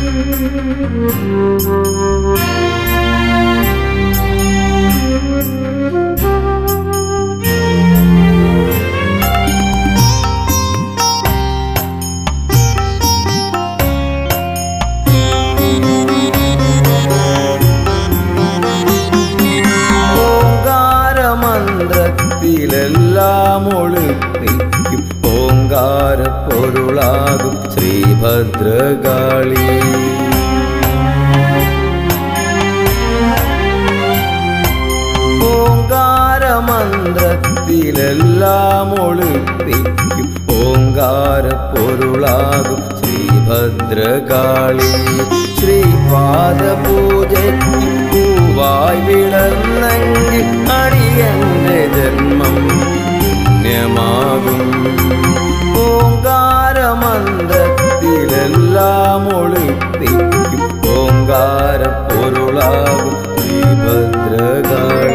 ഓങ്കാരമന്ത്രത്തിലെല്ലാം ഒളിപ്പിക്കും ഓങ്കാര പൊരുളാകും ശ്രീഭദ്രകാളി ഓങ്കാരമന്ത്രത്തിലെല്ലാം ഒളിപ്പിക്കും ഓങ്കാര പൊരുളാകും ശ്രീഭദ്രകാളി ശ്രീപാദ പൂജയ്ക്ക് പൂവായി വിളർന്നെങ്കിൽ അടിയന്റെ ജന്മം പുണ്യമാകും ഓങ്കാരമന്ത്രത്തിലെല്ലാം ഒളിപ്പിക്കും ഓങ്കാര പൊരുളാകും ശ്രീഭദ്രകാളി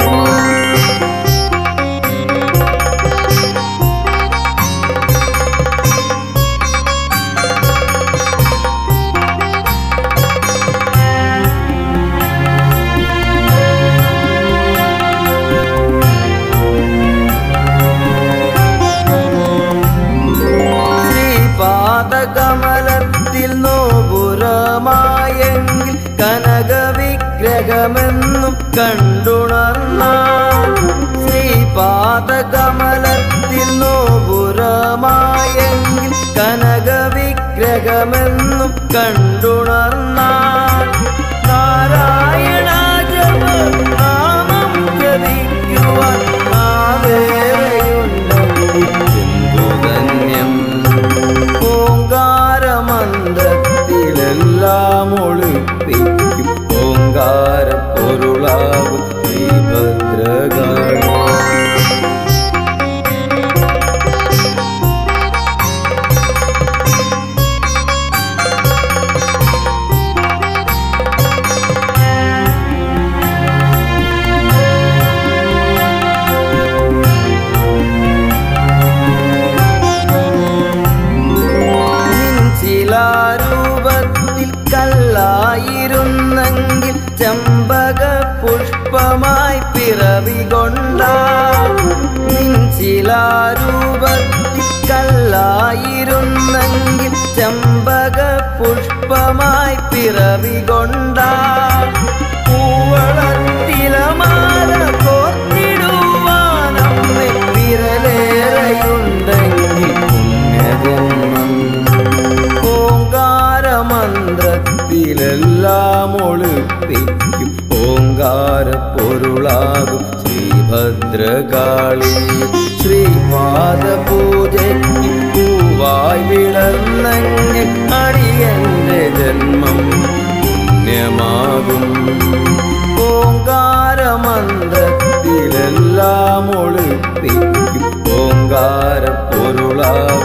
ശ്രീപാദകമലത്തിൽ നോപുരമായെങ്കിൽ കനകവിഗ്രഹമെന്നും കണ്ടുണർന്ന ശ്രീപാദകമലത്തിൽ നോപുരമായെങ്കിൽ കനകവിഗ്രഹമെന്നും കണ്ടുണർന്ന നാരായണ ജപ നാമം ജപിക്കുവാൻ ആവേറെയുണ്ടെങ്കിൽ എന്തുധന്യം ഓങ്കാരമന്ത്രത്തിലെല്ലാം ഒളിപ്പിക്കും ഓങ്കാര പൊരുളാകും ശ്രീഭദ്രകാളി ശിലാരൂപത്തിൽ കല്ലായിരുന്നെങ്കിൽ ചമ്പക പുഷ്പമായി പിറവി കൊണ്ട ശിലാരൂപത്തിൽ കല്ലായിരുന്നെങ്കിൽ ചമ്പക പുഷ്പമായി പിറവി കൊണ്ട പൂവളത്തിലമാല കോർത്തിടുവാനമ്മേ വിരലേറെയുണ്ടെങ്കിൽ പുണ്യജന്മം ഓങ്കാരമന്ത്രത്തിലെല്ലാം ഒളിപ്പിക്കും ഓങ്കാര പൊരുളാകും ശ്രീഭദ്രകാളി ശ്രീപാദ പൂജയ്ക്ക് പൂവായി വിളർന്നെങ്കിൽ അടിയന്റെ ജന്മം പുണ്യമാകും ഓങ്കാരമന്ത്രത്തിലെല്ലാം ഒളിപ്പിക്കും ഓങ്കാര പൊരുളാകും